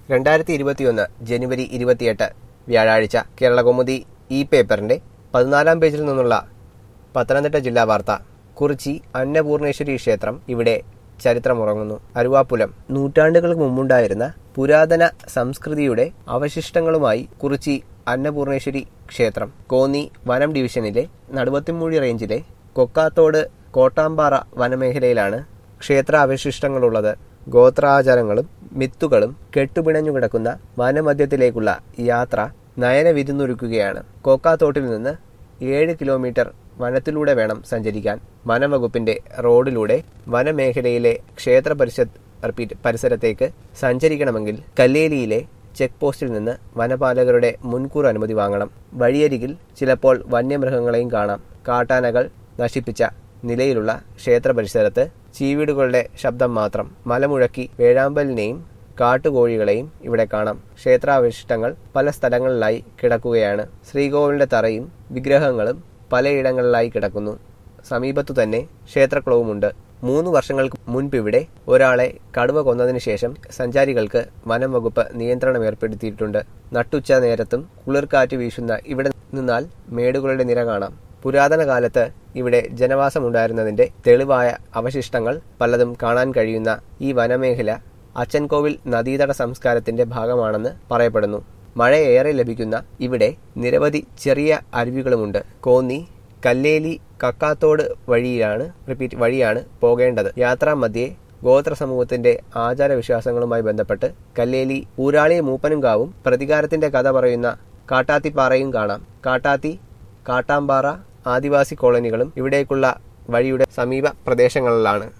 രണ്ടായിരത്തി ഇരുപത്തിയൊന്ന് ജനുവരി ഇരുപത്തിയെട്ട് വ്യാഴാഴ്ച കേരളകൗമുദി ഇ പേപ്പറിന്റെ പതിനാലാം പേജിൽ നിന്നുള്ള പത്തനംതിട്ട ജില്ലാ വാർത്ത കുറിച്ചി അന്നപൂർണേശ്വരി ക്ഷേത്രം ഇവിടെ ചരിത്രമുറങ്ങുന്നു അരുവാപ്പുലം നൂറ്റാണ്ടുകൾക്ക് മുമ്പുണ്ടായിരുന്ന പുരാതന സംസ്കൃതിയുടെ അവശിഷ്ടങ്ങളുമായി കുറിച്ചി അന്നപൂർണേശ്വരി ക്ഷേത്രം കോന്നി വനം ഡിവിഷനിലെ നടുവത്തിമൂഴി റേഞ്ചിലെ കൊക്കാത്തോട് കോട്ടാമ്പാറ വനമേഖലയിലാണ് ക്ഷേത്ര അവശിഷ്ടങ്ങളുള്ളത് ഗോത്രാചാരങ്ങളും മിത്തുകളും കെട്ടുപിണഞ്ഞു കിടക്കുന്ന വനമധ്യത്തിലേക്കുള്ള യാത്ര നയന വിരുന്നൊരുക്കുകയാണ് കോക്കാത്തോട്ടിൽ നിന്ന് ഏഴ് കിലോമീറ്റർ വനത്തിലൂടെ വേണം സഞ്ചരിക്കാൻ വനംവകുപ്പിന്റെ റോഡിലൂടെ വനമേഖലയിലെ ക്ഷേത്ര പരിഷത്ത് റിപ്പീറ്റ് പരിസരത്തേക്ക് സഞ്ചരിക്കണമെങ്കിൽ കല്ലേലിയിലെ ചെക്ക് പോസ്റ്റിൽ നിന്ന് വനപാലകരുടെ മുൻകൂർ അനുമതി വാങ്ങണം വഴിയരികിൽ ചിലപ്പോൾ വന്യമൃഗങ്ങളെയും കാണാം കാട്ടാനകൾ നശിപ്പിച്ച നിലയിലുള്ള ക്ഷേത്ര പരിസരത്ത് ചീവീടുകളുടെ ശബ്ദം മാത്രം മലമുഴക്കി വേഴാമ്പലിനെയും കാട്ടുകോഴികളെയും ഇവിടെ കാണാം ക്ഷേത്രാവശിഷ്ടങ്ങൾ പല സ്ഥലങ്ങളിലായി കിടക്കുകയാണ് ശ്രീകോവിലിന്റെ തറയും വിഗ്രഹങ്ങളും പലയിടങ്ങളിലായി കിടക്കുന്നു സമീപത്തു തന്നെ ക്ഷേത്രക്കുളവുമുണ്ട് മൂന്ന് വർഷങ്ങൾക്ക് മുൻപിവിടെ ഒരാളെ കടുവ കൊന്നതിന് ശേഷം സഞ്ചാരികൾക്ക് വനം വകുപ്പ് നിയന്ത്രണം ഏർപ്പെടുത്തിയിട്ടുണ്ട് നട്ടുച്ച നേരത്തും കുളിർക്കാറ്റ് വീശുന്ന ഇവിടെ നിന്നാൽ മേടുകളുടെ നിര കാണാം പുരാതന കാലത്ത് ഇവിടെ ജനവാസമുണ്ടായിരുന്നതിന്റെ തെളിവായ അവശിഷ്ടങ്ങൾ പലതും കാണാൻ കഴിയുന്ന ഈ വനമേഖല അച്ചൻകോവിൽ നദീതട സംസ്കാരത്തിന്റെ ഭാഗമാണെന്ന് പറയപ്പെടുന്നു മഴയേറെ ലഭിക്കുന്ന ഇവിടെ നിരവധി ചെറിയ അരുവികളുമുണ്ട് കോന്നി കല്ലേലി കക്കാത്തോട് വഴിയാണ് റിപ്പീറ്റ് വഴിയാണ് പോകേണ്ടത് യാത്രാമധ്യേ ഗോത്ര സമൂഹത്തിന്റെ ആചാരവിശ്വാസങ്ങളുമായി ബന്ധപ്പെട്ട് കല്ലേലി ഊരാളി മൂപ്പനുംകാവും പ്രതികാരത്തിന്റെ കഥ പറയുന്ന കാട്ടാത്തിപ്പാറയും കാണാം കാട്ടാത്തി കാട്ടാമ്പാറ ആദിവാസി കോളനികളും ഇവിടേക്കുള്ള വഴിയുടെ സമീപ പ്രദേശങ്ങളിലാണ്